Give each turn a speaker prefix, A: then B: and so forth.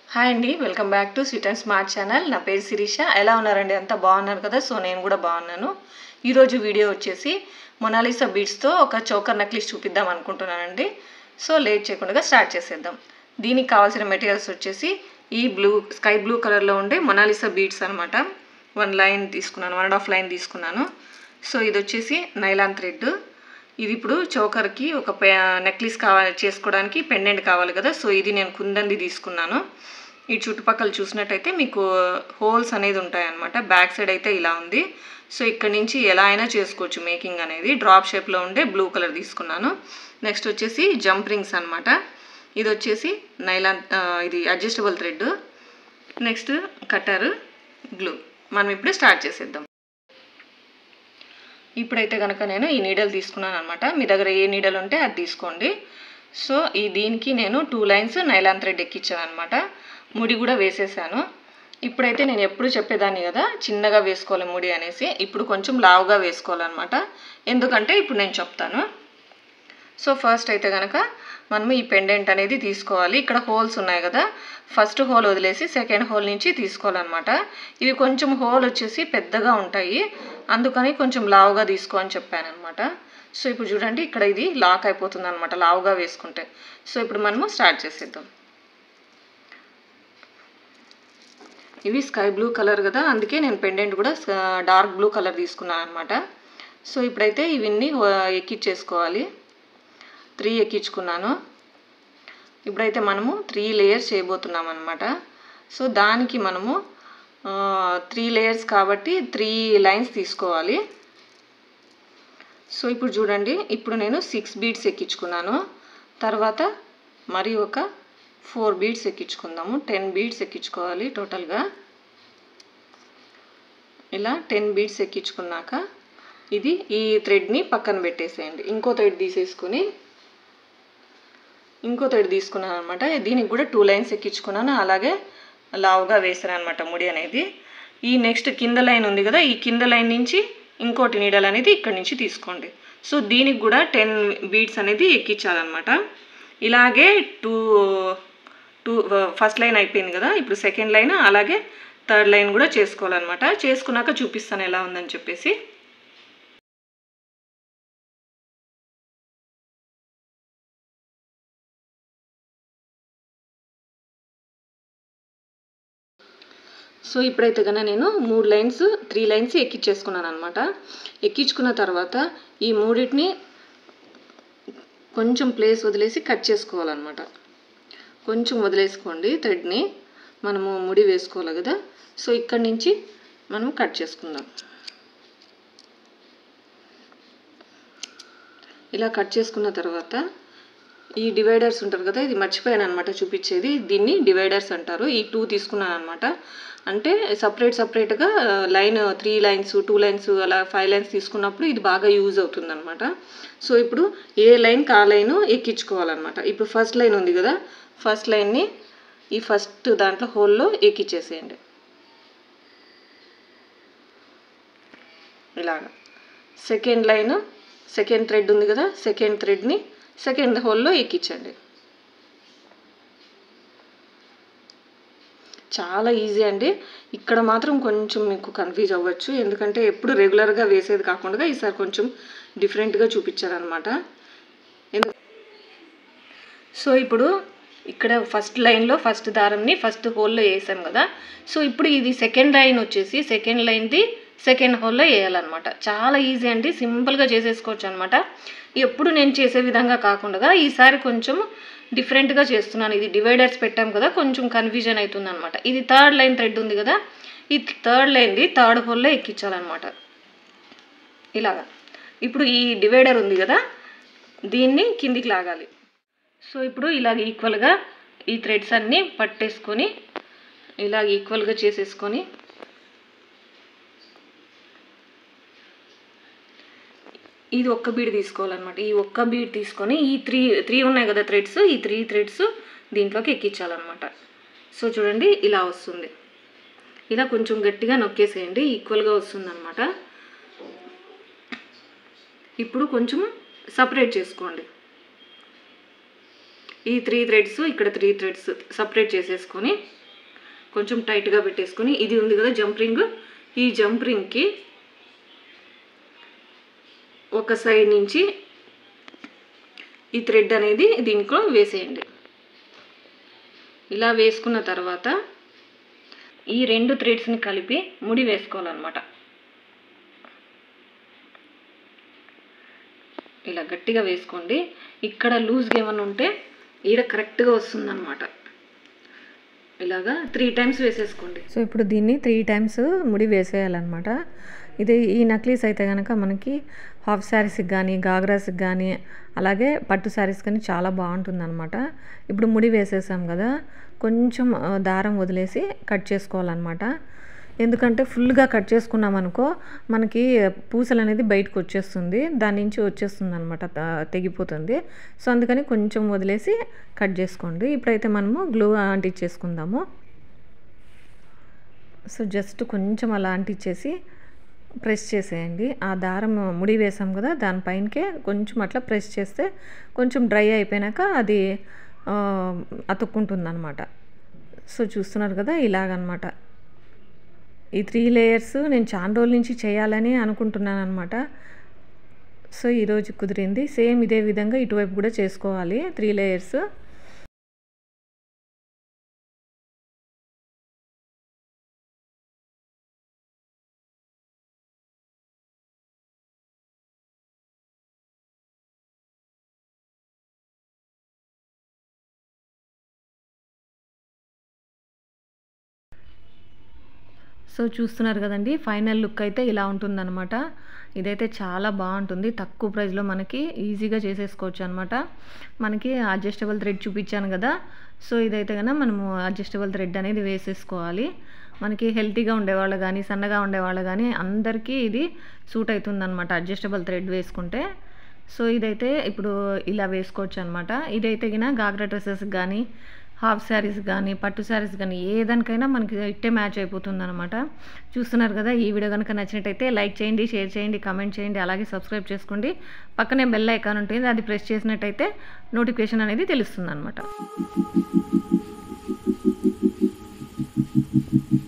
A: hi అండి welcome back to sweet and smart channel నా పేరు శిరీష ఎలా ఉన్నారండి అంతా బాగున్నారు కదా సో నేను కూడా బాగున్నాను ఈరోజు వీడియో వచ్చేసి మొనాలిసా బీడ్స్తో ఒక చోకర్ నెక్లెస్ చూపిద్దాం అనుకుంటున్నానండి సో లేట్ చేయకుండా స్టార్ట్ చేసేద్దాం దీనికి కావాల్సిన మెటీరియల్స్ వచ్చేసి ఈ బ్లూ స్కై బ్లూ కలర్లో ఉండే మొనాలిసా బీడ్స్ అనమాట వన్ లైన్ తీసుకున్నాను వన్ అండ్ హాఫ్ లైన్ తీసుకున్నాను సో ఇది వచ్చేసి నైలాన్ థ్రెడ్ ఇది ఇప్పుడు చోకర్కి ఒక నెక్లెస్ కావాలి చేసుకోవడానికి పెండెంట్ కావాలి కదా సో ఇది నేను కుందంది తీసుకున్నాను ఈ చుట్టుపక్కల చూసినట్టయితే మీకు హోల్స్ అనేది ఉంటాయన్నమాట బ్యాక్ సైడ్ అయితే ఇలా ఉంది సో ఇక్కడ నుంచి ఎలా అయినా చేసుకోవచ్చు మేకింగ్ అనేది డ్రాప్ షేప్లో ఉండే బ్లూ కలర్ తీసుకున్నాను నెక్స్ట్ వచ్చేసి జంప్ రింగ్స్ అనమాట ఇది వచ్చేసి నైలాన్ ఇది adjustable thread next cutter glue మనం ఇప్పుడు స్టార్ట్ చేసేద్దాం ఇప్పుడైతే కనుక నేను ఈ నీడలు తీసుకున్నాను అనమాట మీ దగ్గర ఏ నీడలు ఉంటే అది తీసుకోండి సో ఈ దీనికి నేను టూ లైన్స్ నైలాన్ థ్రెడ్ ఎక్కించాను అనమాట ముడి కూడా వేసేసాను ఇప్పుడైతే నేను ఎప్పుడు చెప్పేదాన్ని కదా చిన్నగా వేసుకోవాలి ముడి అనేసి ఇప్పుడు కొంచెం లావుగా వేసుకోవాలన్నమాట ఎందుకంటే ఇప్పుడు నేను చెప్తాను సో ఫస్ట్ అయితే కనుక మనం ఈ పెండెంట్ అనేది తీసుకోవాలి ఇక్కడ హోల్స్ ఉన్నాయి కదా ఫస్ట్ హోల్ వదిలేసి సెకండ్ హోల్ నుంచి తీసుకోవాలన్నమాట ఇవి కొంచెం హోల్ వచ్చేసి పెద్దగా ఉంటాయి అందుకని కొంచెం లావుగా తీసుకో అని చెప్పాను అనమాట సో ఇప్పుడు చూడండి ఇక్కడ ఇది లాక్ అయిపోతుంది అనమాట లావుగా వేసుకుంటే సో ఇప్పుడు మనము స్టార్ట్ చేసేద్దాం ఇవి స్కై బ్లూ కలర్ కదా అందుకే నేను పెండెంట్ కూడా డార్క్ బ్లూ కలర్ తీసుకున్నాను అనమాట సో ఇప్పుడైతే ఇవన్నీ ఎక్కిచ్చేసుకోవాలి త్రీ ఎక్కించుకున్నాను ఇప్పుడైతే మనము త్రీ లేయర్స్ చేయబోతున్నాం అనమాట సో దానికి మనము త్రీ లేయర్స్ కాబట్టి త్రీ లైన్స్ తీసుకోవాలి సో ఇప్పుడు చూడండి ఇప్పుడు నేను సిక్స్ బీడ్స్ ఎక్కించుకున్నాను తర్వాత మరి ఒక ఫోర్ బీడ్స్ ఎక్కించుకుందాము టెన్ బీడ్స్ ఎక్కించుకోవాలి టోటల్గా ఇలా టెన్ బీడ్స్ ఎక్కించుకున్నాక ఇది ఈ థ్రెడ్ని పక్కన పెట్టేసేయండి ఇంకో థ్రెడ్ తీసేసుకుని ఇంకో థ్రెడ్ తీసుకున్నాను అనమాట దీనికి కూడా టూ లైన్స్ ఎక్కించుకున్నాను అలాగే లావుగా వేసాను అనమాట ముడి అనేది ఈ నెక్స్ట్ కింద లైన్ ఉంది కదా ఈ కింద లైన్ నుంచి ఇంకోటి నీడల్ అనేది ఇక్కడ నుంచి తీసుకోండి సో దీనికి కూడా టెన్ బీట్స్ అనేది ఎక్కించాలన్నమాట ఇలాగే టూ టూ ఫస్ట్ లైన్ అయిపోయింది కదా ఇప్పుడు సెకండ్ లైన్ అలాగే థర్డ్ లైన్ కూడా చేసుకోవాలన్నమాట చేసుకున్నాక చూపిస్తాను ఎలా ఉందని చెప్పేసి సో ఇప్పుడైతే కన్నా నేను మూడు లైన్స్ త్రీ లైన్స్ ఎక్కించేసుకున్నాను అనమాట ఎక్కించుకున్న తర్వాత ఈ మూడింటిని కొంచెం ప్లేస్ వదిలేసి కట్ చేసుకోవాలన్నమాట కొంచెం వదిలేసుకోండి థ్రెడ్ని మనము ముడి వేసుకోవాలి కదా సో ఇక్కడి నుంచి మనం కట్ చేసుకుందాం ఇలా కట్ చేసుకున్న తర్వాత ఈ డివైడర్స్ ఉంటారు కదా ఇది మర్చిపోయాను అనమాట చూపించేది దీన్ని డివైడర్స్ అంటారు ఈ టూ తీసుకున్నాను అనమాట అంటే సపరేట్ సపరేట్గా line three lines two lines అలా ఫైవ్ లైన్స్ తీసుకున్నప్పుడు ఇది బాగా యూజ్ అవుతుంది అనమాట సో ఇప్పుడు ఏ లైన్కి ఆ లైన్ ఎక్కించుకోవాలన్నమాట ఇప్పుడు ఫస్ట్ లైన్ ఉంది కదా ఫస్ట్ లైన్ని ఈ ఫస్ట్ దాంట్లో హోల్లో ఎక్కిచ్చేసేయండి ఇలాగా సెకండ్ లైన్ సెకండ్ థ్రెడ్ ఉంది కదా సెకండ్ థ్రెడ్ని సెకండ్ హోల్లో ఎక్కించండి చాలా ఈజీ అండి ఇక్కడ మాత్రం కొంచెం మీకు కన్ఫ్యూజ్ అవ్వచ్చు ఎందుకంటే ఎప్పుడు రెగ్యులర్గా వేసేది కాకుండా ఈసారి కొంచెం డిఫరెంట్గా చూపించారనమాట సో ఇప్పుడు ఇక్కడ ఫస్ట్ లైన్లో ఫస్ట్ దారంని ఫస్ట్ హోల్లో వేసాం కదా సో ఇప్పుడు ఇది సెకండ్ లైన్ వచ్చేసి సెకండ్ లైన్ది సెకండ్ హోల్లో వేయాలన్నమాట చాలా ఈజీ అండి సింపుల్గా చేసేసుకోవచ్చు అనమాట ఎప్పుడు నేను చేసే విధంగా కాకుండా ఈసారి కొంచెం డిఫరెంట్గా చేస్తున్నాను ఇది డివైడర్స్ పెట్టాం కదా కొంచెం కన్ఫ్యూజన్ అవుతుంది అనమాట ఇది థర్డ్ లైన్ థ్రెడ్ ఉంది కదా ఈ థర్డ్ లైన్ది థర్డ్ హోల్లో ఎక్కించాలన్నమాట ఇలాగా ఇప్పుడు ఈ డివైడర్ ఉంది కదా దీన్ని కిందికి లాగాలి సో ఇప్పుడు ఇలాగ ఈక్వల్గా ఈ థ్రెడ్స్ అన్నీ పట్టేసుకొని ఇలాగ ఈక్వల్గా చేసేసుకొని ఇది ఒక్క బీడ్ తీసుకోవాలన్నమాట ఈ ఒక్క బీడ్ తీసుకొని ఈ త్రీ త్రీ ఉన్నాయి కదా థ్రెడ్స్ ఈ త్రీ థ్రెడ్స్ దీంట్లోకి ఎక్కించాలన్నమాట సో చూడండి ఇలా వస్తుంది ఇలా కొంచెం గట్టిగా నొక్కేసేయండి ఈక్వల్గా వస్తుంది అనమాట ఇప్పుడు కొంచెం సపరేట్ చేసుకోండి ఈ త్రీ థ్రెడ్స్ ఇక్కడ త్రీ థ్రెడ్స్ సపరేట్ చేసేసుకొని కొంచెం టైట్గా పెట్టేసుకొని ఇది ఉంది కదా జంప్ రింగ్ ఈ జంప్ రింగ్కి ఒక సైడ్ నుంచి ఈ థ్రెడ్ అనేది దీంట్లో వేసేయండి ఇలా వేసుకున్న తర్వాత ఈ రెండు థ్రెడ్స్ని కలిపి ముడి వేసుకోవాలన్నమాట ఇలా గట్టిగా వేసుకోండి ఇక్కడ లూజ్గా ఏమైనా ఉంటే ఈడ కరెక్ట్గా వస్తుందన్నమాట ఇలాగా త్రీ టైమ్స్ వేసేసుకోండి
B: సో ఇప్పుడు దీన్ని త్రీ టైమ్స్ ముడి వేసేయాలన్నమాట ఇది ఈ నక్లీస్ అయితే కనుక మనకి హాఫ్ శారీస్కి కానీ గాగ్రాస్కి కానీ అలాగే పట్టు శారీస్ కానీ చాలా బాగుంటుంది అనమాట ఇప్పుడు ముడి వేసేసాం కదా కొంచెం ఆ, దారం వదిలేసి కట్ చేసుకోవాలన్నమాట ఎందుకంటే ఫుల్గా కట్ చేసుకున్నాం అనుకో మనకి పూసలు అనేది బయటకు వచ్చేస్తుంది దాని నుంచి వచ్చేస్తుంది అనమాట తెగిపోతుంది సో అందుకని కొంచెం వదిలేసి కట్ చేసుకోండి ఇప్పుడైతే మనము గ్లూ అంటించేసుకుందాము సో జస్ట్ కొంచెం అలా అంటించేసి ప్రెస్ చేసేయండి ఆ దారం ముడి వేసాం కదా దానిపైనకే కొంచెం అట్లా ప్రెస్ చేస్తే కొంచెం డ్రై అయిపోయినాక అది అతుక్కుంటుంది అనమాట సో చూస్తున్నారు కదా ఇలాగనమాట ఈ త్రీ లేయర్స్ నేను చాలా రోజుల నుంచి చేయాలని అనుకుంటున్నాను అనమాట సో ఈరోజు కుదిరింది సేమ్ ఇదే విధంగా ఇటువైపు కూడా చేసుకోవాలి త్రీ లేయర్స్ సో చూస్తున్నారు కదండి ఫైనల్ లుక్ అయితే ఇలా ఉంటుందన్నమాట ఇదైతే చాలా బాగుంటుంది తక్కువ ప్రైస్లో మనకి ఈజీగా చేసేసుకోవచ్చు అనమాట మనకి అడ్జస్టబుల్ థ్రెడ్ చూపించాను కదా సో ఇదైతే కనుక మనము అడ్జస్టబుల్ థ్రెడ్ అనేది వేసేసుకోవాలి మనకి హెల్తీగా ఉండేవాళ్ళు కానీ సన్నగా ఉండేవాళ్ళు కానీ అందరికీ ఇది సూట్ అవుతుంది అనమాట అడ్జస్టబుల్ థ్రెడ్ వేసుకుంటే సో ఇదైతే ఇప్పుడు ఇలా వేసుకోవచ్చు అనమాట ఇదైతే గిన గాగ్రా డ్రెస్సెస్ కానీ హాఫ్ శారీస్ కానీ పట్టు శారీస్ కానీ ఏదానికైనా మనకి ఇట్టే మ్యాచ్ అయిపోతుంది అనమాట చూస్తున్నారు కదా ఈ వీడియో కనుక నచ్చినట్టయితే లైక్ చేయండి షేర్ చేయండి కామెంట్ చేయండి అలాగే సబ్స్క్రైబ్ చేసుకోండి పక్కనే బెల్ ఐకాన్ ఉంటుంది అది ప్రెస్ చేసినట్టయితే నోటిఫికేషన్ అనేది తెలుస్తుంది అనమాట